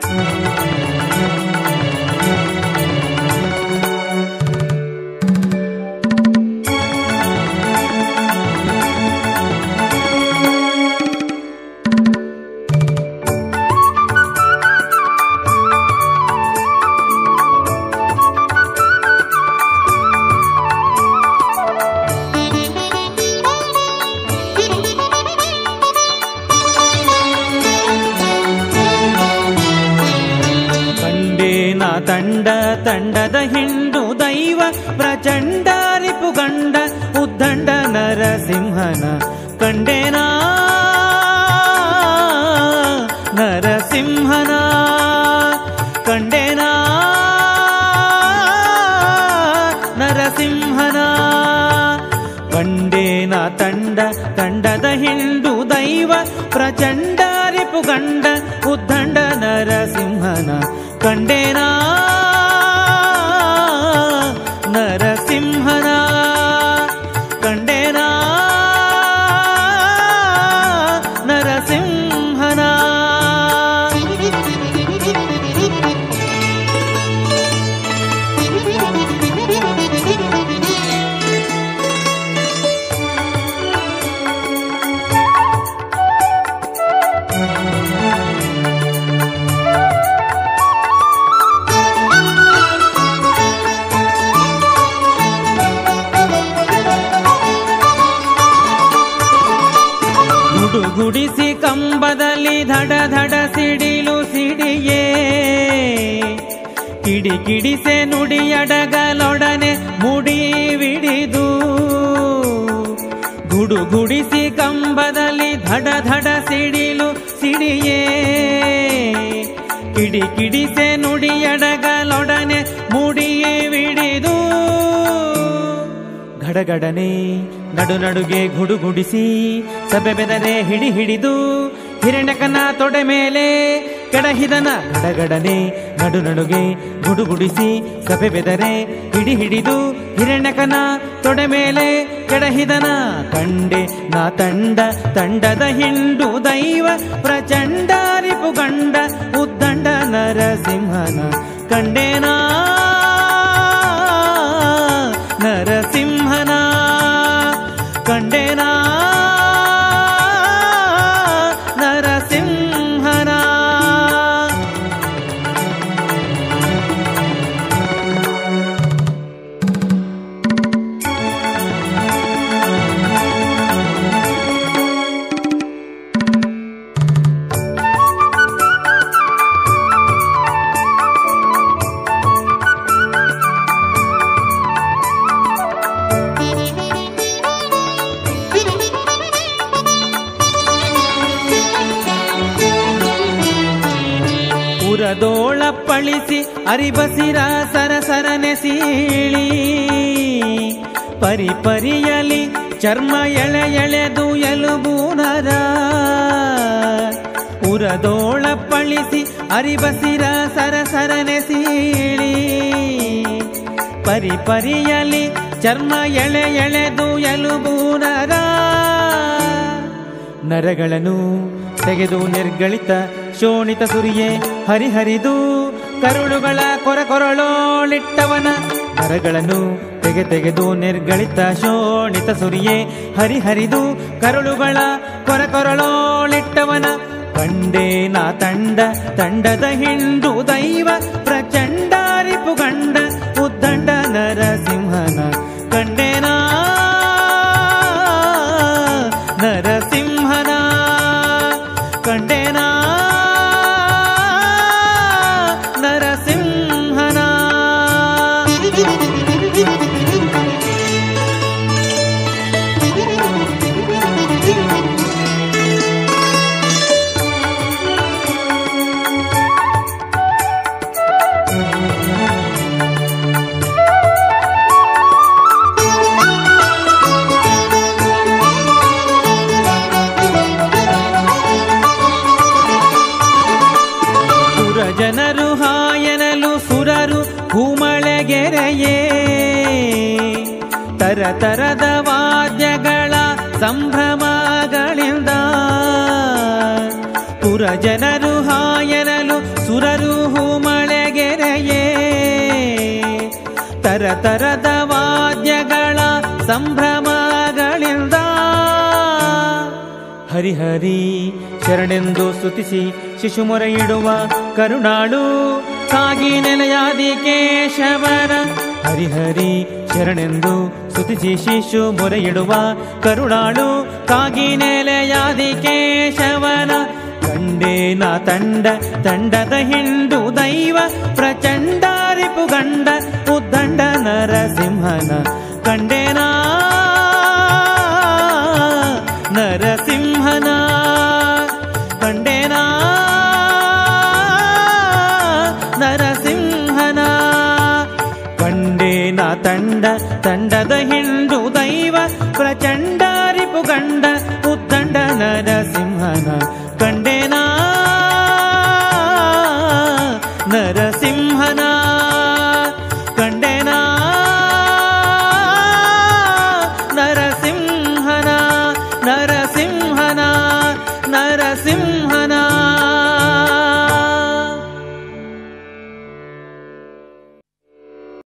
ಕಂಡೇನ ತಂಡ ತಂಡದ ಹಿಂಡು ದೈವ ಪ್ರಚಂಡ ರಿಪುಗಂಡ ಉದ್ದಂಡ ನರಸಿಂಹನ ಕಂಡೇನ ನರಸಿಂಹನ ಕಂಡೇನ ನರಸಿಂಹನ ಕಂಡೇನ ತಂಡ ತಂಡದ ಹಿಂಡು ದೈವ ಪ್ರಚಂಡ ರಿಪುಗಂಡ ಉದ್ದಂಡ ನರಸಿಂಹನ ಕಂಡೇನ ನರಸಿಂಹನ ಕಂಡೇನ ನರಸಿಂಹನ ಗುಡುಗುಡಿಸಿ ಕಂಬದಲ್ಲಿ ಧಡ ಧಡ ಸಿಡಿಲು ಸಿಡಿಯೇ ಕಿಡಿ ಕಿಡಿಸೆ ನುಡಿಯಡಗಲೊಡನೆ ಮುಡಿ ವಿಡಿದು ಗುಡುಗುಡಿಸಿ ಕಂಬದಲ್ಲಿ ಧಡ ಧಡ ಸಿಡಿಲು ಸಿಡಿಯೇ ಕಿಡಿ ಕಿಡಿಸೆ ನುಡಿಯಡಗಲೊಡನೆ ಮುಡಿಯೇ ವಿಡಿದು ಗಡಗಡನೆ ನಡು ನಡುಗೆ ಗುಡುಗುಡಿಸಿ ಸಭೆ ಬೆದರೆ ಹಿಡಿ ಹಿಡಿದು ಹಿರಣ್ಯಕನ ತೊಡೆ ಮೇಲೆ ಕೆಡಹಿದನ ಗಡಗಡನೆ ನಡು ನಡುಗೆ ಗುಡುಗುಡಿಸಿ ಸಭೆ ಬೆದರೆ ಹಿಡಿ ಹಿಡಿದು ಹಿರಣ್ಯಕನ ತೊಡೆ ಮೇಲೆ ಕೆಡಹಿದನ ಕಂಡೆ ನಾ ತಂಡ ತಂಡದ ಹಿಂಡು ದೈವ ಪ್ರಚಂಡ ರಿಪುಗಂಡ ಉದ್ದಂಡ ನರಸಿಂಹನ ಕಂಡೇನಾ ನರಸಿಂಹನ ಕಂಡೇನಾ ನರಸಿಂಹನ ಉರದೋಳ ಪಳಿಸಿ ಅರಿಬಸಿರ ಸರಸರನೆ ಸೀಳಿ ಪರಿ ಪರಿಯಲಿ ಚರ್ಮ ಎಳೆ ಎಳೆದು ಎಲುಬು ನರ ಉರದೋಳ ಪಳಿಸಿ ಅರಿಬಸಿರ ಸರಸರನೆ ಸೀಳಿ ಪರಿ ಪರಿಯಲಿ ಚರ್ಮ ಎಳೆ ಎಳೆದು ಎಲುಬು ನರ ನರಗಳನ್ನು ತೆಗೆದು ನಿರ್ಗಳಿತ ಶೋಣಿತ ಸುರಿಯೇ ಹರಿಹರಿದು ಕರುಳುಗಳ ಕೊರ ಕೊರಳೋಳಿಟ್ಟವನ ನರಗಳನ್ನು ತೆಗೆ ತೆಗೆದು ನಿರ್ಗಳಿತ ಶೋಣಿತ ಸುರಿಯೇ ಹರಿಹರಿದು ಕರುಳುಗಳ ಕೊರ ಕೊರಳೋಳಿಟ್ಟವನ ಕಂಡೇನ ತಂಡ ತಂಡದ ಹಿಂಡು ದೈವ ಪ್ರಚಂಡ ರಿಪುಗಂಡ ಉದ್ದಂಡ ನರಸಿಂಹನ ಕಂಡೇನಾ ನರಸಿಂಹನ ಕಂಡೇನಾ ನರಸಿಂಹನ ಸುರ ಜನರು ಹಾಯನಲು ಸುರರು ಕುಮಳೆಗೆರೆಯೇ ತರ ತರದ ವಾದ್ಯಗಳ ಸಂಭ್ರಮಗಳಿಂದ ಪುರ ಜನರು ಹಾಯನಲು ಸುರ ಸುರರು ಹೂಮಳೆಗೆರೆಯೇ ತರತರದ ವಾದ್ಯಗಳ ಸಂಭ್ರಮಗಳಿಂದ ಹರಿಹರಿ ಶರಣೆಂದು ಸ್ತುತಿಸಿ ಶಿಶು ಮೊರೆಯಿಡುವ ಕರುಣಾಳು ಕಾಗಿ ನೆಲೆಯಾದಿ ಕೇಶವನ ಹರಿಹರಿ ಶರಣೆಂದು ಸ್ತುತಿಸಿ ಶಿಶು ಮೊರೆಯಿಡುವ ಕರುಣಾಳು ಕಾಗಿ ನೆಲೆಯಾದಿ ಕೇಶವನ ಕಂಡೇನ ತಂಡ ತಂಡದ ಹಿಂಡು ದೈವ ಪ್ರಚಂಡ ರಿಪುಗಂಡ ಉದ್ದಂಡ ನರಸಿಂಹನ ಕಂಡೇನಾ ನರಸಿಂಹನ ಕಂಡೇನಾ ನರಸಿಂಹನ ಕಂಡೇನ ತಂಡ ತಂಡದ ಹಿಂಡು ದೈವ ಪ್ರಚಂಡ ರಿಪುಗಂಡ ಉತ್ತಂಡ ನರಸಿಂಹನ ಕಂಡೇನಾ ನರಸಿಂಹ